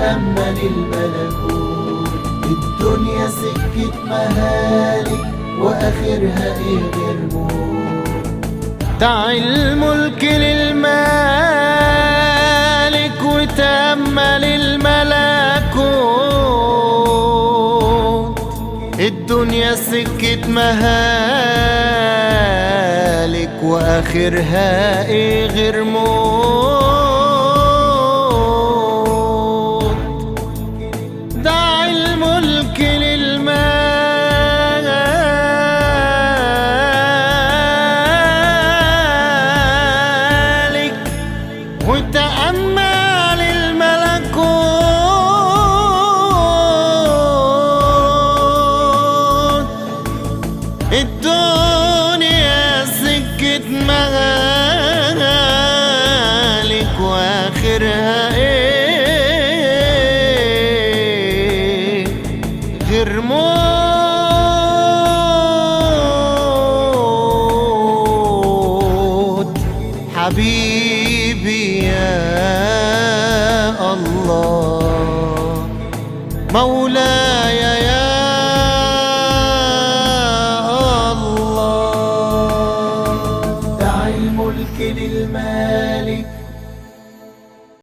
وتأمل الملكوت الدنيا سكة مهالك وآخرها ايه غير موت دع الملك للمالك وتأمل الملكوت الدنيا سكة مهالك وآخرها ايه غير موت دع الملك للمالك وتأمل الملكوت الدنيا سكة مغالك واخرها ايه غير موت حبيبي يا الله مولاي يا